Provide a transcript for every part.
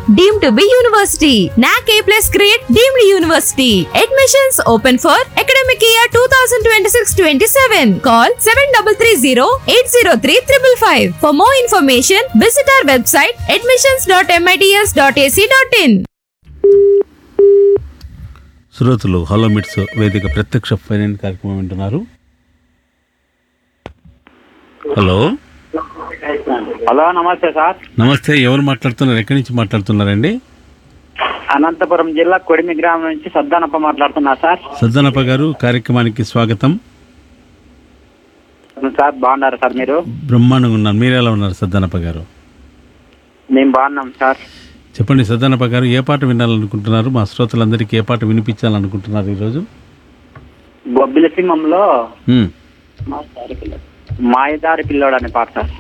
deemed to be university. NAC A plus grade deemed university. Admissions open for academic year 2026-27. Call 7330-803-555. For more information, visit our website admissions.mits.ac.in. శ్రోతలు hello మిట్స్ వేదిక ప్రత్యక్ష finance కార్యక్రమం వింటున్నారు hello hello నమస్తే sir నమస్తే ఎవరు మాట్లాడుతున్నారు ఎక్కడి నుంచి మాట్లాడుతున్నారండి అనంతపురం జిల్లా కొడిమి గ్రామం నుంచి సద్దానప్ప మాట్లాడుతున్నా సార్ సజ్జనప్ప గారు కార్యక్రమానికి స్వాగతం సార్ బాగున్నారు సార్ మీరు బ్రహ్మాండంగా ఉన్నారు మీరు ఎలా ఉన్నారు సజ్జనప్ప గారు మేము బాగున్నాం సార్ చెప్పండి సజ్జనప్ప గారు ఏ పాట వినాలనుకుంటున్నారు మా శ్రోతలందరికీ ఏ పాట వినిపించాలనుకుంటున్నారు ఈరోజు బొబ్బిల సింహంలో ఉమ్, మాయదారి పిల్లోడు అనే పాట సార్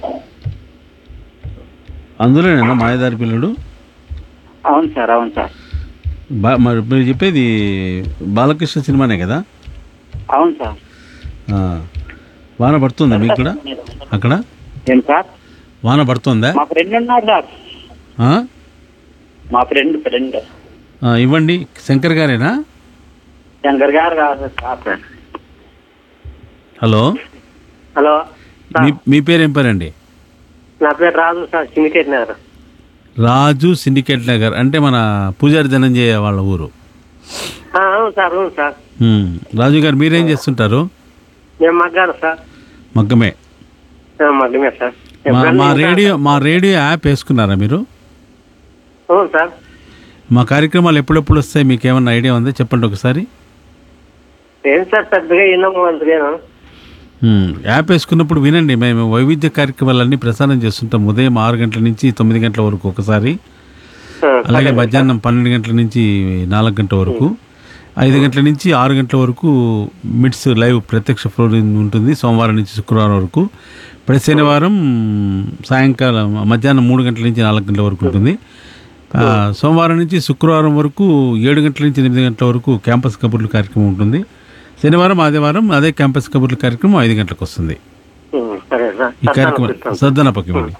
అందులోనేనా మాయదారి పిల్లడు అవును సార్ అవును సార్ బా మరి మీరు చెప్పేది బాలకృష్ణ సినిమానే కదా అవును సార్ ఆ, వాన పడుతుందా మీకు కూడా అక్కడ ఏం సార్ వాన పడుతుందా మా ఫ్రెండ్ ఉన్నారు సార్ ఆ? మా ఫ్రెండ్ ఫ్రెండ్ ఆ, ఇవ్వండి శంకర్ గారేనా శంకర్ గారు కాదు సార్ సార్ హలో హలో మీ మీ పేరు ఏం పేరండి నా పేరు Raju sir Syndicate Nagar Raju Syndicate Nagar అంటే మన పూజారి ధనంజయ వాళ్ళ ఊరు అవును సార్ అవును సార్ ఉమ్, రాజు గారు మీరేం చేస్తుంటారు మేము మగ్గాను సార్ మగ్గమే మగ్గమే సార్ మా మా రేడియో మా రేడియో యాప్ వేసుకున్నారా మీరు అవును సార్ మా కార్యక్రమాలు ఎప్పుడెప్పుడు వస్తాయి మీకు ఏమన్నా ఐడియా ఉందా చెప్పండి ఒకసారి ఏం సార్ పెద్దగా విన్నాము అందుకేనా ఉమ్, యాప్ వేసుకున్నప్పుడు వినండి మేము వైవిధ్య కార్యక్రమాలన్నీ ప్రసారం చేస్తుంటాం ఉదయం ఆరు గంటల నుంచి తొమ్మిది గంటల వరకు ఒకసారి అలాగే మధ్యాహ్నం పన్నెండు గంటల నుంచి నాలుగు గంటల వరకు ఐదు గంటల నుంచి ఆరు గంటల వరకు మిడ్స్ లైవ్ ప్రత్యక్ష ఫ్లోరింగ్ ఉంటుంది సోమవారం నుంచి శుక్రవారం వరకు ప్రతి శనివారం సాయంకాలం మధ్యాహ్నం మూడు గంటల నుంచి నాలుగు గంటల వరకు ఉంటుంది ఆ, సోమవారం నుంచి శుక్రవారం వరకు ఏడు గంటల నుంచి ఎనిమిది గంటల వరకు క్యాంపస్ కబుర్లు కార్యక్రమం ఉంటుంది శనివారం ఆదివారం అదే క్యాంపస్ కబుర్ల కార్యక్రమం ఐదు గంటలకు వస్తుంది సరే సార్ ఈ కార్యక్రమం సద్దనపకి ఇవ్వండి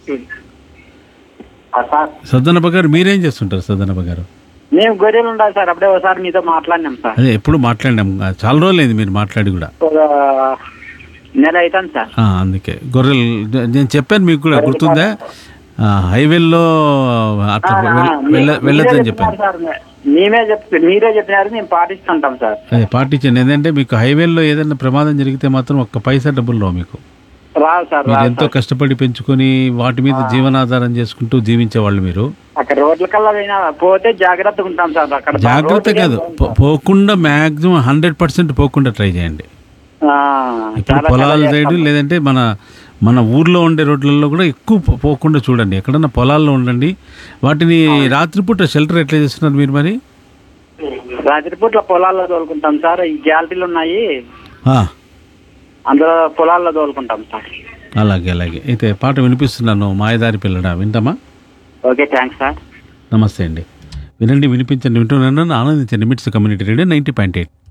సార్ సద్దనప గారు మీరేం చేస్తుంటారు సద్దనప గారు మేము గొర్రెలు ఉండాలి సార్ అప్పుడే ఒకసారి మీతో మాట్లాడినాం సార్ అదే ఎప్పుడు మాట్లాడినాం ఆ, చాలా రోజులైంది మీరు మాట్లాడి కూడా ఒక నెల అవుతాను సార్ ఆ, అందుకే గొర్రెలు నేను చెప్పాను మీకు కూడా గుర్తుందా ఆ, హైవేల్లో అట్లా వెళ్- వెళ్ళ వెళ్ళొద్దని చెప్పాను సార్ మేమే చెప్ మీరే చెప్పినారు మేము పాటిస్తుంటాం సార్ అదే పాటించండి ఏంటంటే మీకు హైవేల్లో ఏదైనా ప్రమాదం జరిగితే మాత్రం ఒక్క పైసా డబ్బులు రావు మీకు రాదు సార్ మీరు రాదు ఎంతో కష్టపడి పెంచుకొని వాటి మీద జీవనాధారం చేసుకుంటూ జీవించేవాళ్ళు మీరు అక్కడ రోడ్ల కల్లా పోయినా పోతే జాగ్రత్తగా ఉంటాం సార్ అక్కడ జాగ్రత్త రోడ్లు కాదు పో- పోకుండా మ్యాక్సిమం హండ్రెడ్ పర్సెంట్ పోకుండా ట్రై చేయండి ఆ, ఇప్పుడు చాలా పొలాల చాలా సైడ్ లేదంటే మన మన ఊర్లో ఉండే రోడ్లలో కూడా ఎక్కువ పో- పోకుండా చూడండి ఎక్కడన్నా పొలాల్లో ఉండండి వాటిని రాత్రిపూట షెల్టర్ ఎట్లా చేస్తున్నారు మీరు మరి రాత్రిపూట్ల పొలాల్లో తోలుకుంటాం సార్ ఈ గ్యాలరీలు ఉన్నాయి ఆ, అందులో పొలాల్లో తోలుకుంటాం సార్ అలాగే అలాగే అయితే పాట వినిపిస్తున్నాను మాయదారి పిల్లడా వింటామా ఓకే థ్యాంక్స్ సార్ నమస్తే అండి వినండి వినిపించండి వింటున్నాను ఆనందించండి MITS community radio ninety point eight